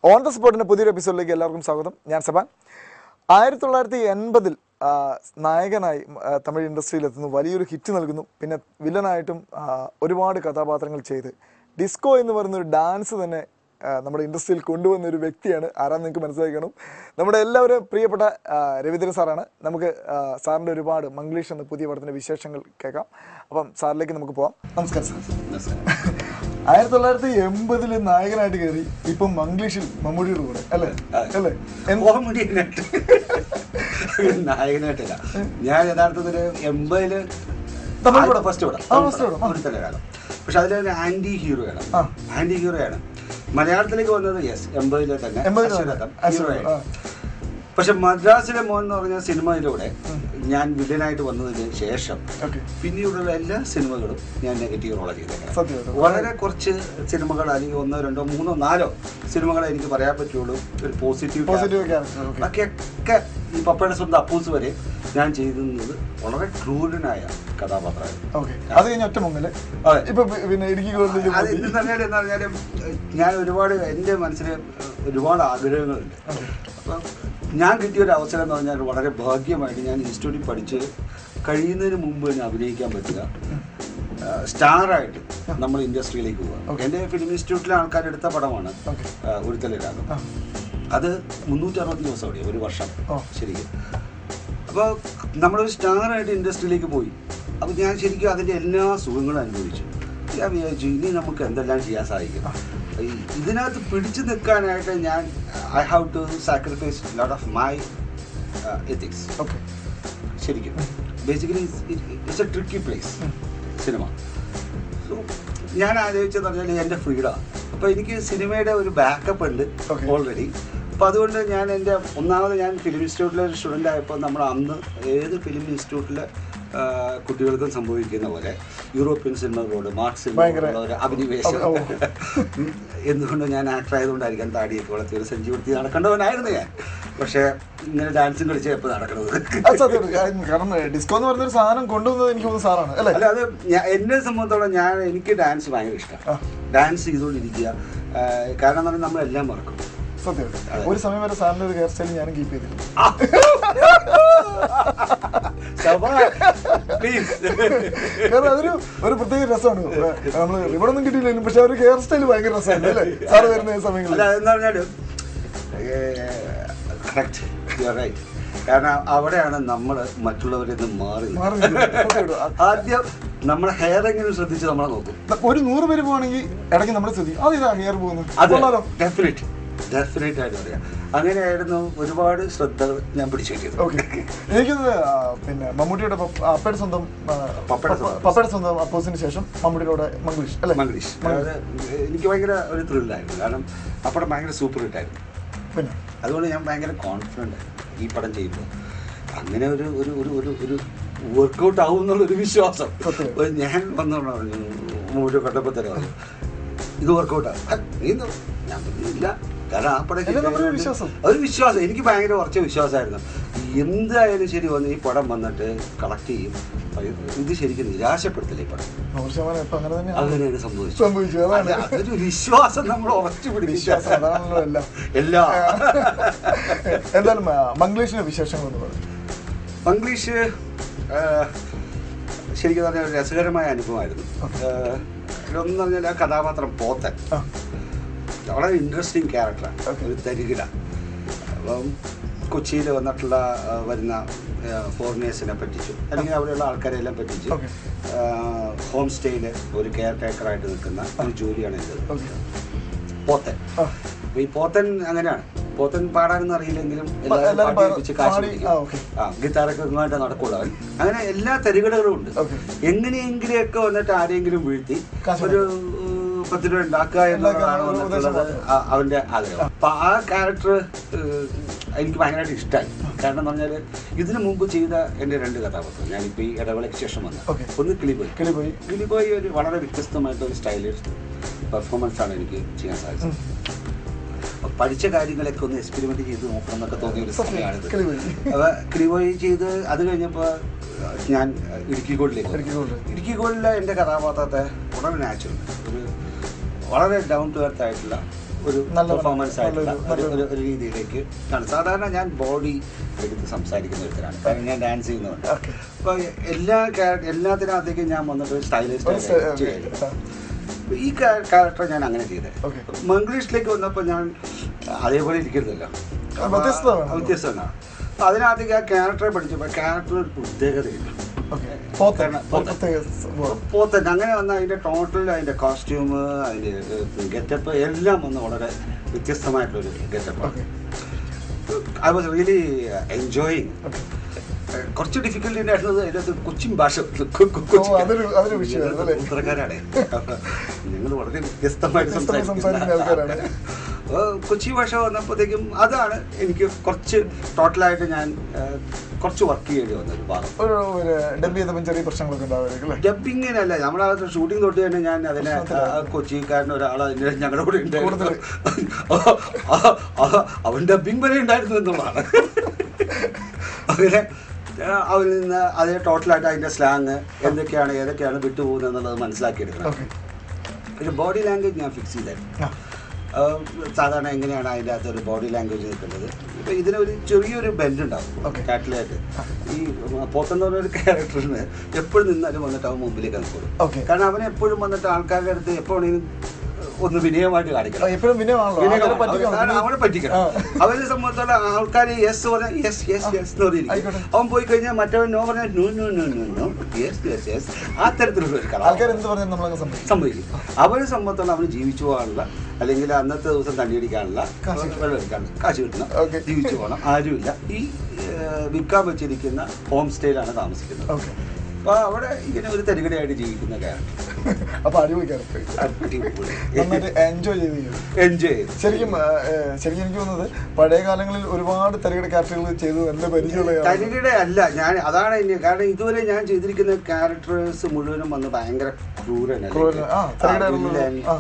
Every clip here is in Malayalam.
ഓൺ ദ സ്പോട്ടിൻ്റെ പുതിയൊരു എപ്പിസോഡിലേക്ക് എല്ലാവർക്കും സ്വാഗതം ഞാൻ സബാൻ ആയിരത്തി തൊള്ളായിരത്തി എൺപതിൽ നായകനായി ആ, തമിഴ് ഇൻഡസ്ട്രിയിൽ എത്തുന്നു വലിയൊരു ഹിറ്റ് നൽകുന്നു പിന്നെ വില്ലനായിട്ടും ആ, ഒരുപാട് കഥാപാത്രങ്ങൾ ചെയ്ത് ഡിസ്കോ എന്ന് പറയുന്ന ഒരു ഡാൻസ് തന്നെ ആ, നമ്മുടെ ഇൻഡസ്ട്രിയിൽ കൊണ്ടുവന്ന ഒരു വ്യക്തിയാണ് ആരാന്ന് നിങ്ങൾക്ക് മനസ്സിലാക്കണം നമ്മുടെ എല്ലാവരും പ്രിയപ്പെട്ട ആ, രവീന്ദ്രൻ സാറാണ് നമുക്ക് ആ, സാറിൻ്റെ ഒരുപാട് മംഗ്ലീഷ് എന്ന പുതിയ പടത്തിൻ്റെ വിശേഷങ്ങൾ കേൾക്കാം അപ്പം സാറിലേക്ക് നമുക്ക് പോവാം നമസ്കാരം സാർ ആയിരത്തി തൊള്ളായിരത്തി എൺപതില് നായകനായിട്ട് കയറി ഇപ്പം മംഗ്ലീഷിൽ മമ്മൂടിയുടെ കൂടെ അല്ലേ അല്ലേ എന്ത്- കോമഡിയനായിട്ട് നായകനായിട്ടല്ല ഞാൻ യഥാർത്ഥത്തിൽ എൺപതില് തമിഴ് പടം. ഫസ്റ്റ് പടം ആ, first പടം. ആ. ഒരു കാലം പക്ഷെ അതിലൊരു ആന്റി ഹീറോ ആണ് ആ. ആന്റി ഹീറോ ആണ് മലയാളത്തിലേക്ക് വന്നത് യെസ് എൺപതിലെ തന്നെ എൺപതില് അശ്വരഥം, തന്നെ. hero അശ്വരഥം, ആയിട്ട്. പക്ഷെ മദ്രാസിലെ മോൻ എന്ന് പറഞ്ഞ സിനിമയിലൂടെ ഞാൻ വില്ലനായിട്ട് വന്നതിന് ശേഷം ഓക്കെ പിന്നീടുള്ള എല്ലാ സിനിമകളും ഞാൻ നെഗറ്റീവ് റോളാണ് ചെയ്തേക്കുന്നത് സത്യമായിട്ടും. വളരെ കുറച്ച് സിനിമകൾ അല്ലെങ്കിൽ ഒന്നോ രണ്ടോ മൂന്നോ നാലോ സിനിമകളെ എനിക്ക് പറയാൻ പറ്റുള്ളൂ ഒരു പോസിറ്റീവ് പോസിറ്റീവ് ക്യാരക്ടർ ഓക്കെ ബാക്കിയൊക്കെ ഈ പപ്പയുടെ സ്വന്തം അപ്പൂസ് വരെ ഞാൻ ചെയ്തിരുന്നത് വളരെ ക്രൂരനായ കഥാപാത്രമായിരുന്നു ഓക്കെ അത് കഴിഞ്ഞ ഒറ്റ മുങ്ങല് അതെ. ഇപ്പൊ പി- പിന്നെ ഇടുക്കി ഗോൾഡിൽ അത് എന്ന് പറഞ്ഞാൽ എന്ന് പറഞ്ഞാൽ ഞാൻ ഒരുപാട് എൻ്റെ മനസ്സിൽ ഒരുപാട് ആഗ്രഹങ്ങളുണ്ട് അപ്പം ഞാൻ കിട്ടിയ ഒരു അവസരം എന്ന് പറഞ്ഞാൽ വളരെ ഭാഗ്യമായിട്ട് ഞാൻ ഇൻസ്റ്റിറ്റ്യൂട്ടിൽ പഠിച്ച് കഴിയുന്നതിന് മുമ്പ് തന്നെ അഭിനയിക്കാൻ പറ്റുക സ്റ്റാറായിട്ട് നമ്മൾ ഇൻഡസ്ട്രിയിലേക്ക് പോവുക Okay. എൻ്റെ ഫിലിം ഇൻസ്റ്റിറ്റ്യൂട്ടിലെ ആൾക്കാരെടുത്ത പടമാണ് ഓക്കെ ഉരുത്തലിരാഗം ആ അത് മുന്നൂറ്റി അറുപത്തി ദിവസം അവിടെ ഒരു വർഷം ഓ. ശരിക്കും അപ്പോൾ നമ്മളൊരു സ്റ്റാറായിട്ട് ഇൻഡസ്ട്രിയിലേക്ക് പോയി അപ്പോൾ ഞാൻ ശരിക്കും അതിൻ്റെ എല്ലാ സുഖങ്ങളും അനുഭവിച്ചു ഞാൻ വിചാരിച്ചു ഇനി നമുക്ക് എന്തെല്ലാം ചെയ്യാൻ സാധിക്കും ഈ ഇതിനകത്ത് പിടിച്ചു നിൽക്കാനായിട്ട് ഞാൻ I have to sacrifice lot of my ethics okay ശരിക്കും basically it's a tricky place cinema so ഞാൻ ആലോചിച്ചെന്ന് പറഞ്ഞാൽ എൻ്റെ ഫ്രീഡം അപ്പോൾ എനിക്ക് സിനിമയുടെ ഒരു ബാക്കപ്പ് ഉണ്ട് Okay. ഓൾറെഡി അപ്പോൾ അതുകൊണ്ട് ഞാൻ എൻ്റെ ഒന്നാമത് ഞാൻ ഫിലിം ഇൻസ്റ്റിറ്റ്യൂട്ടിലെ ഒരു സ്റ്റുഡൻ്റ് ആയപ്പോൾ നമ്മൾ അന്ന് ഏത് ഫിലിം ഇൻസ്റ്റിറ്റ്യൂട്ടിലെ ആ, കുട്ടികൾക്കും സംഭവിക്കുന്ന പോലെ യൂറോപ്യൻ സിനിമകളോട് മാർക്സ് ഭയങ്കര- സിനിമകളോട് ഒരു അഭിനിവേശം ഓ, എന്തുകൊണ്ട് ഞാൻ ആക്ടർ ആയതുകൊണ്ടായിരിക്കാം താടിയൊക്കെ വളർത്തി ഒരു സഞ്ചി വൃത്തി നടക്കേണ്ടവനായിരുന്നു ഞാൻ പക്ഷേ ഇങ്ങനെ ഡാൻസും കളിച്ച് എപ്പോൾ നടക്കണത് അത് സത്യം കാരണം ഡിസ്കോ എന്ന് പറയുന്ന ഒരു സാധനം കൊണ്ടുവന്നത് എനിക്ക് തോന്നുന്നു സാറാണ് അല്ലേ അല്ല അത് ഞാൻ എന്നെ സംബന്ധിച്ചോളം ഞാൻ എനിക്ക് ഡാൻസ് ഭയങ്കര ആ. ഇഷ്ടമാണ് ഡാൻസ് ചെയ്തുകൊണ്ടിരിക്കുക ആ, കാരണം എന്ന് പറഞ്ഞാൽ നമ്മളെല്ലാം മറക്കും സത്യം അതെ. ഒരു സമയം വരെ സാറിന്റെ ഒരു ഹെയർ സ്റ്റൈൽ ഞാനും കീപ്പ് ചെയ്തിരുന്നു പ്ലീസ് കാരണം അതൊരു ഒരു പ്രത്യേക രസമാണ് നമ്മൾ ഇവിടെ ഒന്നും കിട്ടിയില്ലെങ്കിലും പക്ഷെ ഒരു ഹെയർ സ്റ്റൈൽ ഭയങ്കര രസമാണ് അല്ലേ സാറ് വരുന്ന സമയങ്ങളിൽ അല്ല എന്ന് പറഞ്ഞാൽ കറക്റ്റ് യു ആർ റൈറ്റ് കാരണം അവിടെയാണ് നമ്മൾ മറ്റുള്ളവരിൽ നിന്ന് മാറി നിൽക്കുന്നത്. മാറി നിൽക്കുന്നത്. സത്യമായിട്ടും. അത് ആദ്യം നമ്മുടെ ഹെയർ എങ്കിലും ശ്രദ്ധിച്ച് നമ്മളെ നോക്കും ഒരു നൂറ് പേര് പോവാണെങ്കിൽ ഇടയ്ക്ക് നമ്മൾ ശ്രദ്ധിക്കും അതിതാ ഹെയർ പോകുന്നത് അത് കൊള്ളാലോ ഡെഫിനറ്റ് ഡെഫിനറ്റ് ആയിട്ട് പറയാം അങ്ങനെയായിരുന്നു ഒരുപാട് ശ്രദ്ധകൾ ഞാൻ പിടിച്ചു കിട്ടിയത് ഓക്കെ എനിക്കത് ആ, പിന്നെ മമ്മൂട്ടിയുടെ പപ്പ- അപ്പയുടെ സ്വന്തം ആ, പപ്പയുടെ സ്വന്തം. പപ്പ- പപ്പയുടെ സ്വന്തം അപ്പോസിന് ശേഷം മമ്മൂട്ടിയുടെ മംഗ്ലീഷ് അല്ലേ മംഗ്ലീഷ് അതായത് എനിക്ക് ഭയങ്കര ഒരു ത്രില്ലായിരുന്നു കാരണം ആ പടം ഭയങ്കര സൂപ്പർ ഹിറ്റായിരുന്നു പിന്നെ അതുകൊണ്ട് ഞാൻ ഭയങ്കര കോൺഫിഡൻ്റ് ഈ പടം ചെയ്യുമ്പോൾ അങ്ങനെ ഒരു ഒരു ഒരു ഒരു ഒരു വർക്കൗട്ട് ആവും എന്നുള്ളൊരു വിശ്വാസം സത്യം. അപ്പോൾ ഞാൻ വന്നോണ്ട് പറഞ്ഞു മൂന്ന് കണ്ടപ്പോൾ തന്നെ പറഞ്ഞു ഇത് വർക്കൗട്ട് ആവും നീ എന്താ ഞാൻ പറഞ്ഞു, ഇല്ല കാരണം ആ പടം അല്ല, നമ്മുടെ ഒരു hit വിശ്വാസം. ആയതുകൊണ്ട് ഒരു വിശ്വാസം എനിക്ക് ഭയങ്കര ഉറച്ച വിശ്വാസമായിരുന്നു എന്തായാലും ശരി വന്ന് ഈ പടം വന്നിട്ട് കളക്ട് ചെയ്യും ഇത് ശരിക്കും നിരാശപ്പെടുത്തില്ല ഈ പടം നൂറ് ശതമാനം ഇപ്പൊ അങ്ങനെ തന്നെയാണ് അങ്ങനെയാണ് സംഭവിച്ചത് സംഭവിച്ചു അതാണ് അല്ല, അതൊരു വിശ്വാസം നമ്മൾ ഉറച്ചു വിശ്വാസം പിടിവിശ്വാസം അതാണല്ലോ എല്ലാം എല്ലാ എന്തായാലും ആ, മംഗ്ലീഷിന്റെ വിശേഷങ്ങൾ എന്ന് പറയും മംഗ്ലീഷ് ആ, ശരിക്കും പറഞ്ഞാൽ ഒരു രസകരമായ അനുഭവമായിരുന്നു ആ, ഇതൊന്നും പറഞ്ഞാൽ ആ കഥാപാത്രം പോത്തൻ ആ വളരെ ഇൻട്രസ്റ്റിംഗ് ക്യാരക്ടറാണ് Okay. ഒരു തരികിട അപ്പം കൊച്ചിയിൽ വന്നിട്ടുള്ള ആ, വരുന്ന ഫോറിനേഴ്സിനെ പറ്റിച്ചു അല്ലെങ്കിൽ അവിടെയുള്ള ആൾക്കാരെ എല്ലാം പറ്റിച്ചു Okay. ഹോം സ്റ്റേയിൽ ഒരു കെയർ ടേക്കറായിട്ട് നിൽക്കുന്ന ഒരു ജോലിയാണ് ഇത് ഓക്കെ പോത്തൻ ആ അപ്പൊ ഈ പോത്തൻ അങ്ങനെയാണ് പോത്തൻ പാടാനൊന്നും അറിയില്ലെങ്കിലും എല്ലാവരും എല്ലാവരും പാട്ട് കേൾപ്പിച്ച് കാശ് പാടി- മേടിക്കും. ആ, okay. ആ ഗിത്താറൊക്കെ ഇങ്ങോട്ട് നടക്കുള്ളൂ അവൻ അങ്ങനെ എല്ലാ തരികടകളും ഉണ്ട് Okay. എങ്ങനെയെങ്കിലുമൊക്കെ വന്നിട്ട് ആരെങ്കിലും വീഴ്ത്തി കാശ് ഒരു ഏഹ്, പത്ത് രൂപ ഉണ്ടാക്കുക എന്നുള്ളതാണ് ഉണ്ടാക്കുക എന്നുള്ള വന്നിട്ടുള്ളത് ഉദ്ദേശം ആ- അവന്റെ ആഗ്രഹം അപ്പൊ ആ ക്യാരക്ടർ എനിക്ക് ഭയങ്കരമായിട്ട് ഇഷ്ടമായി കാരണം എന്ന് പറഞ്ഞാൽ ഇതിനു മുമ്പ് ചെയ്ത എൻ്റെ രണ്ട് കഥാപാത്രം ഞാനിപ്പോൾ ഈ ഇടവേളയ്ക്ക് ശേഷം വന്ന Okay. ഒന്ന് കിളിബോയ് കിളി പോയി കിളിബോയ് ഒരു വളരെ വ്യത്യസ്തമായിട്ട് ഒരു സ്റ്റൈലിഷ് പെർഫോമൻസ് ആണ് എനിക്ക് ചെയ്യാൻ സാധിച്ചത് അപ്പൊ പഠിച്ച കാര്യങ്ങളൊക്കെ ഒന്ന് എക്സ്പെരിമെന്റ് ചെയ്ത് നോക്കണം എന്നൊക്കെ തോന്നിയ ഒരു സമയമാണിത് കിളി പോയി അപ്പൊ കിളിബോയ് ചെയ്ത് അത് കഴിഞ്ഞപ്പോൾ ഞാൻ ഇടുക്കി ഗോൾഡിലേക്ക് വന്നു. ഇടുക്കി ഗോൾഡ്. ഇടുക്കി ഗോൾഡിലെ എൻ്റെ കഥാപാത്രത്തെ വളരെ നാച്ചുറൽ ഒരു വളരെ ഡൗൺ ടു എർത്ത് ആയിട്ടുള്ള ഒരു നല്ല- പെർഫോമൻസ് ആയിട്ടുള്ള നല്ലൊരു- ഒരു- നല്ലൊരു- ഒരു- ഒരു രീതിയിലേക്ക് ആണ് സാധാരണ ഞാൻ ബോഡി എടുത്ത് സംസാരിക്കുന്ന ഒരുത്തരാണ് കാരണം ഞാൻ ഡാൻസ് ചെയ്യുന്നുണ്ട് ഓക്കെ അപ്പോൾ എല്ലാ ക്യാരക്ടർ എല്ലാത്തിനകത്തേക്കും ഞാൻ വന്നിട്ട് ഒരു സ്റ്റൈലിസ്റ്റ് സ്റ്റൈ- ചെയ്തു ഓക്കെ. ഈ ക്യാരക്ടർ ഞാൻ അങ്ങനെ ചെയ്തത് ഓക്കെ. മംഗ്ലീഷിലേക്ക് വന്നപ്പോൾ ഞാൻ അതേപോലെ ഇരിക്കരുതല്ലോ ആ, വ്യത്യസ്തത വേണം. വ്യത്യസ്തമാണ് അപ്പോൾ അതിനകത്തേക്ക് ആ ക്യാരക്ടറെ പഠിച്ചപ്പോൾ ക്യാരക്ടർ ഒരു പ്രത്യേകതയില്ല ഓക്കെ പോത്തൻ കാരണം ഒരു പോത്തൻ. പ്രത്യേക സംഭവം. പോത്തൻ അങ്ങനെ വന്ന അതിൻ്റെ ടോട്ടൽ അതിൻ്റെ കോസ്റ്റ്യൂം അതിൻ്റെ ഗെറ്റപ്പ് എല്ലാം വന്ന് വളരെ വ്യത്യസ്തമായിട്ടുള്ളൊരു getup okay I was really enjoying okay കുറച്ച് ഡിഫിക്കൽട്ടി ഉണ്ടായിരുന്നത് അതിനകത്ത് കൊച്ചിൻ ഭാഷ കൊ- കൊ- ഓ, അതൊരു- അതൊരു വിഷയമായിരുന്നു അല്ലേ? ഉത്തരക്കാരാണ് ഞങ്ങൾ വളരെ വ്യത്യസ്തമായിട്ട് വ്യത്യസ്തമായി സംസാരിക്കുന്ന സംസാരിക്കുന്ന ആൾക്കാരാണ്. അപ്പൊ കൊച്ചി ഭാഷ വന്നപ്പോഴത്തേക്കും അതാണ് എനിക്ക് കുറച്ച് ടോട്ടലായിട്ട് ഞാൻ ആ, കുറച്ച് വർക്ക് ചെയ്യേണ്ടി വന്നത് ഒരു ഭാഗം ഒരു ഒരു ഡബ് ചെയ്തപ്പോൾ ചെറിയ പ്രശ്നങ്ങളൊക്കെ ഉണ്ടാവുമായിരിക്കും അല്ലേ ഡബിങ്ങിനല്ല നമ്മളെ ഷൂട്ടിംഗ് തൊട്ട് തന്നെ ഞാൻ അതിനെ ആ, കൊച്ചിക്കാരൻ ഒരാൾ അതിന്റെ ഞങ്ങളുടെ കൂടെ ഉണ്ടായിരുന്നു അവൻ ഡബിങ് വരെ ഉണ്ടായിരുന്നു എന്നുള്ളതാണ് അങ്ങനെ ആ, അവരിൽ നിന്ന് അതേ ടോട്ടലായിട്ട് അതിന്റെ സ്ലാങ് എന്തൊക്കെയാണ് ഏതൊക്കെയാണ് വിട്ടുപോകുന്നത് എന്നുള്ളത് മനസ്സിലാക്കിയെടുക്കണം ഓക്കെ ഒരു ബോഡി ലാംഗ്വേജ് ഞാൻ ഫിക്സ് ചെയ്തായിരുന്നു ആ ആ, സാധാരണ എങ്ങനെയാണ് അതിൻ്റെ അകത്ത് ഒരു ബോഡി ലാംഗ്വേജ് നിൽക്കുന്നത് ഇപ്പം ഇതിനൊരു ചെറിയൊരു ബെൻഡ് ഉണ്ടാവും Okay. കാറ്റിലായിട്ട് ഈ പോത്തെന്ന് പറഞ്ഞ ഒരു ക്യാരക്ടറിന് എപ്പോഴും നിന്നാലും വന്നിട്ട് അവൻ മുമ്പിലേക്ക് നിൽക്കുള്ളൂ Okay. കാരണം അവൻ എപ്പോഴും വന്നിട്ട് ആൾക്കാരുടെ അടുത്ത് എപ്പോഴെങ്കിലും ഒന്ന് വിനയമായിട്ട് കാണിക്കണം എപ്പോഴും വിനയമാണല്ലോ വിനയമാണ്. ആൾക്കാരെ പറ്റിക്കണം. അവൻ- അവനെ പറ്റിക്കണം ആ. അവനെ സംബന്ധിച്ചോളം ആൾക്കാർ യെസ് പറഞ്ഞാൽ യെസ് യെസ് യെസ് എന്ന് ആയിക്കോട്ടെ. പറഞ്ഞിരിക്കും അവൻ പോയി കഴിഞ്ഞാൽ മറ്റവൻ നോ പറഞ്ഞാൽ no no no no no yes yes yes ആ തരത്തിലുള്ള ഒരു കഥ ആൾക്കാർ എന്ത് പറഞ്ഞാൽ നമ്മളങ്ങ് സമ്മതിക്കും സംഭവിക്കും അവനെ സംബന്ധിച്ചോളം അവന് ജീവിച്ചു പോകാനുള്ള അല്ലെങ്കിൽ അന്നത്തെ ദിവസം തണ്ടിയടിക്കാനുള്ള കാശ് വെള്ളം എടുക്കാനുള്ള കാശ് കിട്ടണം Okay. ജീവിച്ചു പോകണം ആരുമില്ല ഈ ഏഹ്, വിൽക്കാൻ വെച്ചിരിക്കുന്ന ഹോം സ്റ്റേയിലാണ് താമസിക്കുന്നത് ഓക്കെ അപ്പോൾ അവിടെ ഇങ്ങനെ ഒരു തരികടയായിട്ട് ജീവിക്കുന്ന ക്യാരക്ടർ അപ്പൊ അടിപൊളിക്കാണ് നന്നായിട്ട് എൻജോയ് ചെയ്ത് ചെയ്തു എൻജോയ് ചെയ്തു ശരിക്കും ആ, ഏ, ശരിക്കും എനിക്ക് തോന്നുന്നത് പഴയ കാലങ്ങളിൽ ഒരുപാട് തരികട ക്യാരക്ടറുകൾ ചെയ്തു നല്ല പരിചയമുള്ള തരികട അല്ല ഞാൻ അതാണ് ഇനി കാരണം ഇതുവരെ ഞാൻ ചെയ്തിരിക്കുന്ന ക്യാരക്ടേഴ്സ് മുഴുവനും വന്ന് ഭയങ്കര ക്രൂരൻ ക്രൂരൻ, ആ, തരികിടയുള്ള- ആ.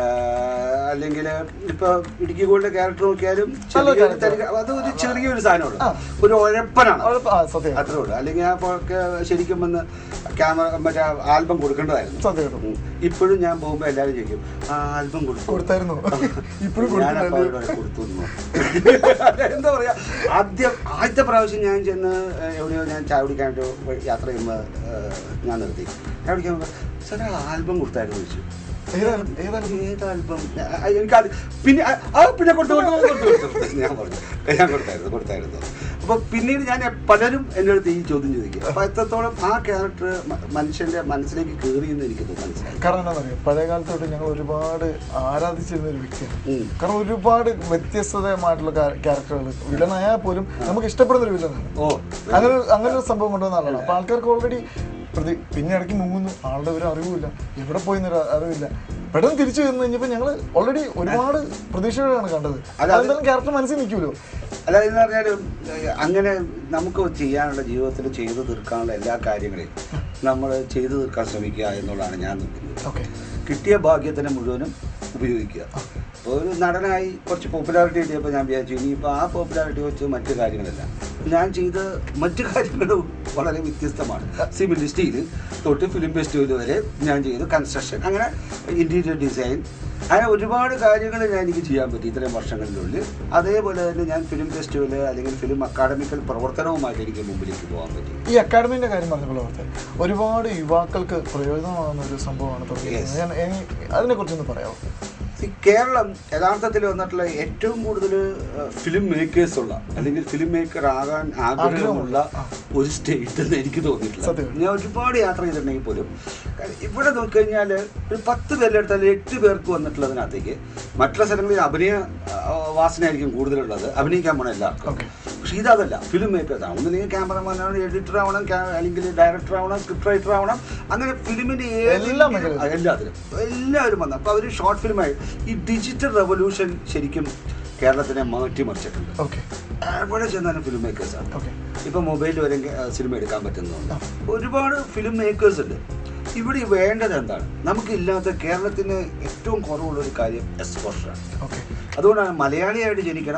അല്ലെങ്കിൽ ഇപ്പൊ ഇടുക്കി ഗോൾഡ് ക്യാരക്ടർ നോക്കിയാലും നല്ല ചെറിയൊരു character. തരിക അത് ഒരു ചെറിയൊരു സാധനമുള്ളൂ ആ. ഒരു ഉഴപ്പനാണ് ആ സത്യം അത്രേ ഉള്ളൂ അല്ലെങ്കിൽ ആ പൊക്കെ ശരിക്കും വന്ന് ക്യാമറ മറ്റേ ആൽബം കൊടുക്കേണ്ടതായിരുന്നു സത്യം ഉം. ഇപ്പോഴും ഞാൻ പോകുമ്പോൾ എല്ലാവരും ചോദിക്കും ആ ആൽബം കൊടുക്കും കൊടുത്തായിരുന്നു ഇപ്പോഴും ഞാനപ്പോ കൊടുത്തില്ല അവരോട് കൊടുത്തു എന്ന് പറഞ്ഞു. എന്താ പറയാ ആദ്യം ആദ്യത്തെ പ്രാവശ്യം ഞാൻ ചെന്ന് ഏഹ്, എവിടെയോ ഞാൻ ചായ കുടിക്കാനായിട്ട് യാത്ര ചെയ്യുമ്പോൾ ഞാൻ നിർത്തി ചായ കുടിക്കാൻ സാറേ ആൽബം കൊടുത്തായിരുന്നു ചോദിച്ചു ഏതാണ് ഏതാണ് ഏത് ആൽബം എനിക്ക് അത് പിന്നെ ആ, ആ പിന്നെ കൊടുത്തു കൊടുത്തു കൊടുത്തു കൊടുത്തു ഞാൻ പറഞ്ഞു ഞാൻ കൊടുത്തായിരുന്നു കൊടുത്തായിരുന്നു അപ്പൊ പിന്നീട് ഞാൻ പലരും എൻ്റെ അടുത്ത് ഈ ചോദ്യം ചോദിക്കും അപ്പൊ എത്രത്തോളം ആ ക്യാരക്ടർ മനുഷ്യന്റെ മനസ്സിലേക്ക് കയറി എന്ന് എനിക്ക് മനസ്സിലായി കാരണം എന്താണെന്നറിയോ പഴയ കാലത്തോട്ട് ഞങ്ങൾ ഒരുപാട് ആരാധിച്ചിരുന്ന ഒരു വ്യക്തിയാണ് ഉം. കാരണം ഒരുപാട് വ്യത്യസ്തതമായിട്ടുള്ള ക്യാരക്ടറുകൾ വില്ലനായാൽ പോലും നമുക്ക് ഇഷ്ടപ്പെടുന്ന ഒരു വില്ലനാണ് ഓ അങ്ങനെ ഒരു- അങ്ങനെ ഒരു സംഭവം കൊണ്ടുവന്ന ആളാണ് അപ്പൊ ആൾക്കാർക്ക് ഓൾറെഡി പ്രതി പിന്നെ ഇടയ്ക്ക് മുങ്ങുന്നു ആളുടെ ഒരു അറിവുമില്ല എവിടെ പോയി എന്നൊരു അറിവില്ല പെട്ടെന്ന് തിരിച്ചു വന്നു കഴിഞ്ഞപ്പോൾ ഞങ്ങൾ ഓൾറെഡി ഒരുപാട് പ്രതീക്ഷകളാണ് കണ്ടത് അല്ല, അത് അതെന്തായാലും ക്യാരക്ടർ മനസ്സിൽ നിൽക്കുമല്ലോ അല്ല എന്ന് പറഞ്ഞാലും ഏഹ്, അങ്ങനെ നമുക്ക് ചെയ്യാനുള്ള ജീവിതത്തിൽ ചെയ്തു തീർക്കാനുള്ള എല്ലാ കാര്യങ്ങളെയും നമ്മൾ ചെയ്തു തീർക്കാൻ ശ്രമിക്കുക എന്നുള്ളതാണ് ഞാൻ നോക്കുന്നത് ഓക്കെ കിട്ടിയ ഭാഗ്യത്തിനെ മുഴുവനും ഉപയോഗിക്കുക അപ്പോൾ ഒരു നടനായി കുറച്ച് പോപ്പുലാരിറ്റി കിട്ടിയപ്പോൾ ഞാൻ വിചാരിച്ചു ഇനിയിപ്പോൾ ആ പോപ്പുലാരിറ്റി വെച്ച് മറ്റു കാര്യങ്ങളല്ല ഞാൻ ചെയ്ത മറ്റു കാര്യങ്ങളും വളരെ വ്യത്യസ്തമാണ് സിവിൽ സ്റ്റീൽ തൊട്ട് ഫിലിം ഫെസ്റ്റിവൽ വരെ ഞാൻ ചെയ്തു കൺസ്ട്രക്ഷൻ അങ്ങനെ ഇൻറ്റീരിയർ ഡിസൈൻ അങ്ങനെ ഒരുപാട് കാര്യങ്ങൾ ഞാൻ എനിക്ക് ചെയ്യാൻ പറ്റി ഇത്രയും വർഷങ്ങളിലുള്ളിൽ അതേപോലെ തന്നെ ഞാൻ ഫിലിം ഫെസ്റ്റിവൽ അല്ലെങ്കിൽ ഫിലിം അക്കാഡമിക്കൽ പ്രവർത്തനവുമായിട്ട് എനിക്ക് മുമ്പിലേക്ക് പോകാൻ പറ്റി ഈ അക്കാഡമിന്റെ കാര്യം പറഞ്ഞപ്പോൾ ഓർത്തെ ഒരുപാട് യുവാക്കൾക്ക് പ്രയോജനമാകുന്ന ഒരു സംഭവമാണ് തുടങ്ങിയത് ഞാൻ ഇനി അതിനെ കുറിച്ചൊന്ന് പറയാമോ ഈ കേരളം യഥാർത്ഥത്തിൽ വന്നിട്ടുള്ള ഏറ്റവും കൂടുതൽ ഫിലിം മേക്കേഴ്സ് ഉള്ള അല്ലെങ്കിൽ ഫിലിം മേക്കർ ആകാൻ ആഗ്രഹമുള്ള ആ. ഒരു സ്റ്റേറ്റ് എന്ന് എനിക്ക് തോന്നിയിട്ടില്ല സത്യം. ഞാൻ ഒരുപാട് യാത്ര ചെയ്തിട്ടുണ്ടെങ്കിൽ പോലും കാരണം ഇവിടെ നോക്കിക്കഴിഞ്ഞാൽ ഒരു പത്ത് പേരെടുത്താൽ എട്ട് പേർക്ക് വന്നിട്ടുള്ളതിനകത്തേക്ക് മറ്റുള്ള സ്ഥലങ്ങളിൽ അഭിനയ ആ, വാസനയായിരിക്കും കൂടുതലുള്ളത് അഭിനയിക്കാൻ പോണ എല്ലാവർക്കും ഓക്കെ പക്ഷേ ഇതല്ല ഫിലിം മേക്കേഴ്സ് ആണ് ഒന്നുമില്ലെങ്കിൽ ക്യാമറമാൻ ആവണം എഡിറ്റർ ആവണം ക്യാ- അല്ലെങ്കിൽ ഡയറക്ടർ ആവണം സ്ക്രിപ്റ്റ് റൈറ്റർ ആവണം അങ്ങനെ ഫിലിമിന്റെ എല്ലാ മേഖലയിലും. എല്ലാത്തിലും എല്ലാവരും വന്നു അപ്പോൾ അവർ ഷോർട്ട് ഫിലിമായി ഈ ഡിജിറ്റൽ റെവല്യൂഷൻ ശരിക്കും കേരളത്തിനെ മാറ്റിമറിച്ചിട്ടുണ്ട് ഓക്കെ എവിടെ ചെന്നാലും ഫിലിം മേക്കേഴ്സ് ആണ് ഓക്കെ ഇപ്പൊ മൊബൈലിൽ വരെ ആ, സിനിമ എടുക്കാൻ പറ്റുന്നുണ്ട് ഒരുപാട് ഫിലിം മേക്കേഴ്സ് ഉണ്ട് ഇവിടെ വേണ്ടത് എന്താണ് നമുക്കില്ലാത്ത കേരളത്തിന് ഏറ്റവും കുറവുള്ള ഒരു കാര്യം എക്സ്പോഷറാണ് ഓക്കെ അതുകൊണ്ടാണ് മലയാളിയായിട്ട് ജനിക്കണം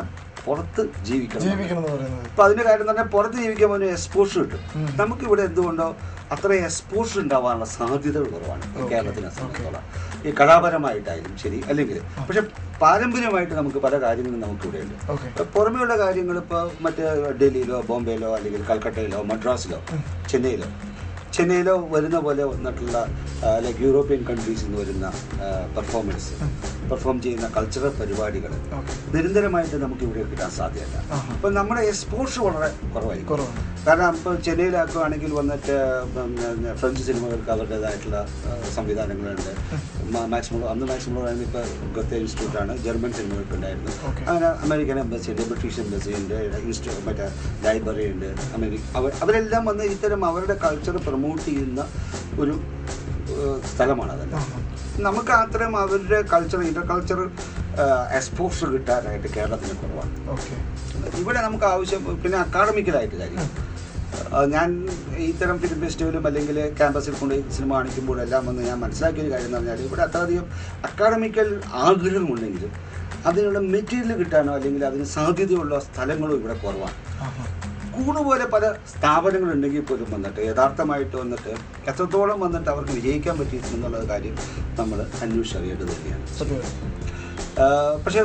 പുറത്ത് ജീവിക്കണം ജീവിക്കണം എന്ന് പറയുന്നത് അപ്പൊ അതിന്റെ കാര്യം തന്നെ പുറത്ത് ജീവിക്കാൻ ഒരു എക്സ്പോഷർ കിട്ടും ഉം. നമുക്ക് ഇവിടെ എന്തുകൊണ്ടോ അത്ര എക്സ്പോഷർ ഉണ്ടാവാനുള്ള സാധ്യതകൾ കുറവാണ് ഈ Okay, കേരളത്തിനെ സംബന്ധിച്ചോളം ഈ കലാപരമായിട്ടായാലും ശരി അല്ലെങ്കിൽ പക്ഷെ പാരമ്പര്യമായിട്ട് നമുക്ക് പല കാര്യങ്ങളും നമുക്ക് ഇവിടെ ഉണ്ട് ഓക്കെ ഇപ്പൊ പുറമെയുള്ള കാര്യങ്ങൾ ഇപ്പോൾ മറ്റേ ഡൽഹിയിലോ ബോംബെയിലോ അല്ലെങ്കിൽ കൽക്കട്ടയിലോ മദ്രാസിലോ ചെന്നൈയിലോ ചെന്നൈയിലോ വരുന്ന പോലെ വന്നിട്ടുള്ള ലൈക്ക് യൂറോപ്യൻ കൺട്രീസിൽ നിന്ന് വരുന്ന പെർഫോമൻസ് പെർഫോം ചെയ്യുന്ന കൾച്ചറൽ പരിപാടികൾ ഓക്കെ നിരന്തരമായിട്ട് നമുക്ക് ഇവിടെ കിട്ടാൻ സാധ്യതയില്ല ആഹാ. അപ്പം നമ്മുടെ എക്സ്പോഷർ വളരെ കുറവായിരിക്കും കുറവാണ് കാരണം ഇപ്പോൾ ചെന്നൈയിലാക്കുകയാണെങ്കിൽ വന്നിട്ട് പിന്നെ ഫ്രഞ്ച് സിനിമകൾക്ക് അവരുടേതായിട്ടുള്ള ആ, സംവിധാനങ്ങളുണ്ട് മാക്സിമം അന്ന് മാക്സിമം ആയിരുന്നു ഇപ്പോൾ ഗത്തെ ഇൻസ്റ്റിറ്റ്യൂട്ടാണ് ജർമ്മൻ സിനിമകൾക്ക് ഉണ്ടായിരുന്നു Okay. അങ്ങനെ അമേരിക്കൻ എംബസി ഉണ്ട് ബ്രിട്ടീഷ് എംബസി ഉണ്ട് ഇൻസ്റ്റിറ്റ്യൂ മറ്റേ ലൈബ്രറി ഉണ്ട് അമേരിക്ക അവർ അവരെല്ലാം വന്ന് ഇത്തരം അവരുടെ കൾച്ചർ പ്രൊമോട്ട് ചെയ്യുന്ന ഒരു ഏഹ്, സ്ഥലമാണ് അതെല്ലാം ആഹാ. നമുക്ക് അത്തരം അവരുടെ കൾച്ചർ ഇന്റർ കൾച്ചർ എക്സ്പോഷർ കിട്ടാനായിട്ട് കേരളത്തിന് കുറവാണ് ഓക്കെ ഇവിടെ നമുക്ക് ആവശ്യം പിന്നെ അക്കാഡമിക്കലായിട്ട് കാര്യം ആ, ഞാൻ ഇത്തരം ഫിലിം ഫെസ്റ്റിവലും അല്ലെങ്കിൽ ക്യാമ്പസിൽ കൊണ്ട് സിനിമ കാണിക്കുമ്പോഴെല്ലാം വന്ന് ഞാൻ മനസ്സിലാക്കിയ ഒരു കാര്യം എന്ന് പറഞ്ഞാൽ ഇവിടെ അത്രയധികം അക്കാഡമിക്കൽ ആഗ്രഹമുണ്ടെങ്കിലും അതിനുള്ള മെറ്റീരിയൽ കിട്ടാനോ അല്ലെങ്കിൽ അതിന് സാധ്യതയുള്ള സ്ഥലങ്ങളോ ഇവിടെ കുറവാണ് ആഹാ. കൂടുപോലെ പല സ്ഥാപനങ്ങളുണ്ടെങ്കിൽ പോലും വന്നിട്ട് യഥാർത്ഥമായിട്ട് വന്നിട്ട് എത്രത്തോളം വന്നിട്ട് അവർക്ക് വിജയിക്കാൻ പറ്റിയിട്ടുണ്ടെന്നുള്ള കാര്യം നമ്മൾ അന്വേഷിച്ചറിയേണ്ടത് തന്നെയാണ് സത്യം ആഹ് പക്ഷെ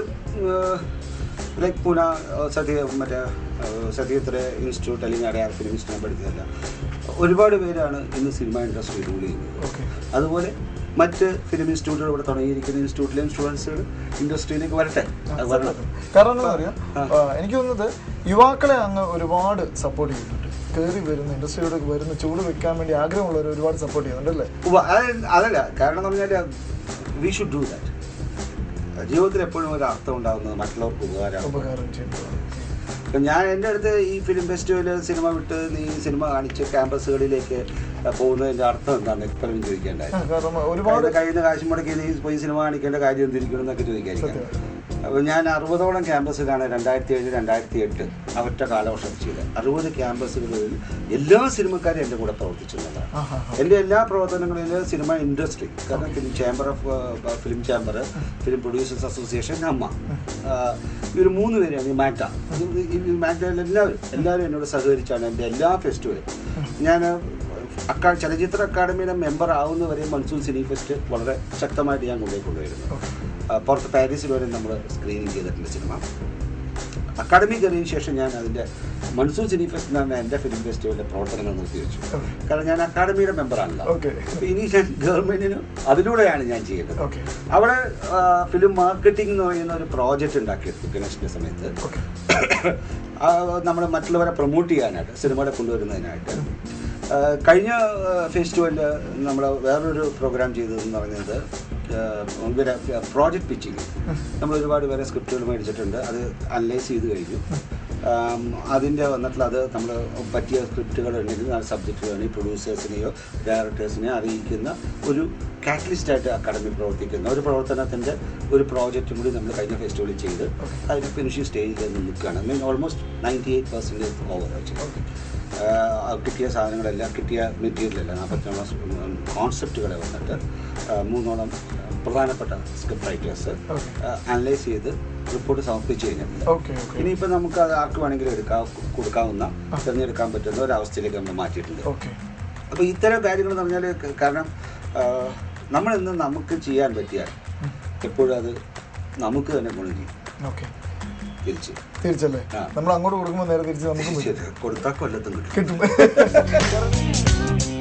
ലൈക്ക് പൂന ആഹ് സത്യ മറ്റേ ആഹ് സത്യത്ര ഇൻസ്റ്റിറ്റ്യൂട്ട് അല്ലെങ്കിൽ അടയാർ ഫിലിം ഇൻസ്റ്റിറ്റ്യൂട്ട് പഠിച്ചതല്ല ഒരുപാട് പേരാണ് ഇന്ന് സിനിമ ഇൻഡസ്ട്രി റൂൾ ചെയ്യുന്നത് ഓക്കെ അതുപോലെ മറ്റ് ഫിലിം ഇൻസ്റ്റിറ്റ്യൂട്ടുകൾ ഇവിടെ തുടങ്ങിയിരിക്കുന്ന ഇൻസ്റ്റിറ്റ്യൂട്ടിലെ സ്റ്റുഡൻസുകൾ ഇൻഡസ്ട്രിയിലേക്ക് വരട്ടെ അത് വരണം കാരണം എന്താ പറയാ ആ. എനിക്ക് തോന്നുന്നത് യുവാക്കളെ അങ്ങ് ഒരുപാട് സപ്പോർട്ട് ചെയ്യുന്നുണ്ട് കയറി വരുന്ന ഇൻഡസ്ട്രിയോട് വരുന്ന ചൂട് വെക്കാൻ വേണ്ടി ആഗ്രഹമുള്ളവർ ഒരുപാട് സപ്പോർട്ട് ചെയ്യുന്നുണ്ട് അല്ലേ ഉവ്വ, അത് അതല്ല കാരണം എന്ന് പറഞ്ഞാൽ വി ഷുഡ് ഡു ദാറ്റ് ജീവിതത്തിൽ എപ്പോഴും ഒരു അർത്ഥം ഉണ്ടാകുന്നത് മറ്റുള്ളവർക്ക് ഉപകാരമാണ് ഉപകാരം ചെയ്യുന്നത് ഇപ്പം ഞാൻ എൻ്റെ അടുത്ത് ഈ ഫിലിം ഫെസ്റ്റിവല് സിനിമ വിട്ട് നീ സിനിമ കാണിച്ച് ക്യാമ്പസുകളിലേക്ക് പോകുന്നതിൻ്റെ അർത്ഥം എന്താണെന്ന് എപ്പോഴും ചോദിക്കേണ്ടായി ആ, കാരണം ഒരുപാട് കയ്യിൽ നിന്ന് കാശ് മുടക്കി നീ പോയി സിനിമ കാണിക്കേണ്ട കാര്യം എന്തിരിക്കണം എന്നൊക്കെ ചോദിക്കാതിരിക്കാം സത്യം അപ്പോൾ ഞാൻ അറുപതോളം ക്യാമ്പസിലാണ് രണ്ടായിരത്തി ഏഴ് രണ്ടായിരത്തി എട്ട് അവറ്റ കാലവർഷം ചെയ്തത് അറുപത് ക്യാമ്പസുകളിൽ എല്ലാ സിനിമക്കാരും എൻ്റെ കൂടെ പ്രവർത്തിച്ചിട്ടുള്ളതാണ് ആഹാ, ആഹാ. എൻ്റെ എല്ലാ പ്രവർത്തനങ്ങളിലും സിനിമ ഇൻഡസ്ട്രി കാരണം film chamber of film chamber film producers association AMMA ആ, ഇവർ മൂന്ന് പേരാണ് ഈ മാറ്റ ഈ മാറ്റയിൽ എല്ലാവരും എല്ലാവരും എന്നോട് സഹകരിച്ചാണ് എൻ്റെ എല്ലാ ഫെസ്റ്റിവലും ഞാൻ അക്കാ ചലച്ചിത്ര അക്കാദമിയുടെ മെമ്പർ ആവുന്നവരെ മൺസൂൺ സിനി ഫെസ്റ്റ് വളരെ ശക്തമായിട്ട് ഞാൻ കൊണ്ടുപോയി കൊണ്ടുവരുന്നു ഓക്കെ ആ, പുറത്ത് പാരീസിൽ വരെ നമ്മൾ സ്ക്രീനിങ് ചെയ്തിട്ടുണ്ട് സിനിമ അക്കാഡമി കയറിയതിന് ശേഷം ഞാൻ അതിൻ്റെ മൺസൂൺ സിനി ഫെസ്റ്റ് എന്ന് പറഞ്ഞ എൻ്റെ ഫിലിം ഫെസ്റ്റിവലിൻ്റെ പ്രവർത്തനങ്ങൾ നിർത്തിവെച്ചു കാരണം ഞാൻ അക്കാഡമിയുടെ മെമ്പറാണല്ലോ ഓക്കെ അപ്പൊ ഇനി ഞാൻ ഗവൺമെന്റിന് അതിലൂടെയാണ് ഞാൻ ചെയ്യേണ്ടത് ഓക്കെ അവിടെ ഫിലിം മാർക്കറ്റിംഗ് എന്ന് പറയുന്ന ഒരു പ്രോജക്റ്റ് ഉണ്ടാക്കിയെടുത്തു ഗണേഷിന്റെ സമയത്ത് ഓക്കെ നമ്മൾ മറ്റുള്ളവരെ പ്രൊമോട്ട് ചെയ്യാനായിട്ട് സിനിമകളെ കൊണ്ടുവരുന്നതിനായിട്ട് ആ, കഴിഞ്ഞ ഫെസ്റ്റിവലിൽ നമ്മൾ വേറൊരു പ്രോഗ്രാം ചെയ്തതെന്ന് പറഞ്ഞത് ആ, ഇവരെ പ്രോജക്റ്റ് പിച്ചിങ് നമ്മൾ ഒരുപാട് പേരെ സ്ക്രിപ്റ്റുകൾ മേടിച്ചിട്ടുണ്ട് അത് അനലൈസ് ചെയ്ത് കഴിഞ്ഞു ആം, അതിൻ്റെ വന്നിട്ടുള്ള അത് നമ്മൾ പറ്റിയ സ്ക്രിപ്റ്റുകൾ ഉണ്ടെങ്കിൽ ആ സബ്ജക്റ്റുകളാണെങ്കിൽ പ്രൊഡ്യൂസേഴ്സിനെയോ ഡയറക്ടേഴ്സിനെയോ അറിയിക്കുന്ന ഒരു കാറ്റലിസ്റ്റ് ആയിട്ട് അക്കാഡമി പ്രവർത്തിക്കുന്ന ഒരു പ്രവർത്തനത്തിൻ്റെ ഒരു പ്രോജക്റ്റും കൂടി നമ്മൾ കഴിഞ്ഞ ഫെസ്റ്റിവലിൽ ചെയ്ത് അതിന് ഫിനിഷിംഗ് സ്റ്റേജിൽ നിൽക്കുകയാണ് mean almost ninety eight percentage over okay ah കിട്ടിയ സാധനങ്ങളെല്ലാം കിട്ടിയ മെറ്റീരിയലെല്ലാം നാൽപ്പത്തിനോളം കോൺസെപ്റ്റുകളെ വന്നിട്ട് ആഹ് മൂന്നോളം പ്രധാനപ്പെട്ട സ്ക്രിപ്റ്റ് റൈറ്റേഴ്സ് ഓക്കെ അനലൈസ് ചെയ്ത് റിപ്പോർട്ട് സമർപ്പിച്ച് കഴിഞ്ഞിട്ടുണ്ട് ഓക്കെ ഓക്കെ ഇനിയിപ്പോൾ നമുക്ക് അത് ആർക്ക് വേണമെങ്കിലും എടുക്കാം കൊടുക്കാവുന്ന തിരഞ്ഞെടുക്കാൻ പറ്റുന്ന ഒരവസ്ഥയിലേക്ക് നമ്മൾ മാറ്റിയിട്ടുണ്ട് ഓക്കെ അപ്പോൾ ഇത്തരം കാര്യങ്ങൾ എന്ന് പറഞ്ഞാൽ ക- കാരണം ആഹ് നമ്മളിന്ന് നമുക്ക് ചെയ്യാൻ പറ്റിയാൽ എപ്പോഴും അത് നമുക്ക് തന്നെ ഗുണം ചെയ്യും ഓക്കെ തിരിച്ച് തിരിച്ചല്ലേ ആ. നമ്മൾ അങ്ങോട്ട് കൊടുക്കുമ്പോൾ നേരെ തിരിച്ച് നമുക്കും ശരി കൊടുത്താൽ കൊല്ലത്തും കിട്ടും കിട്ടും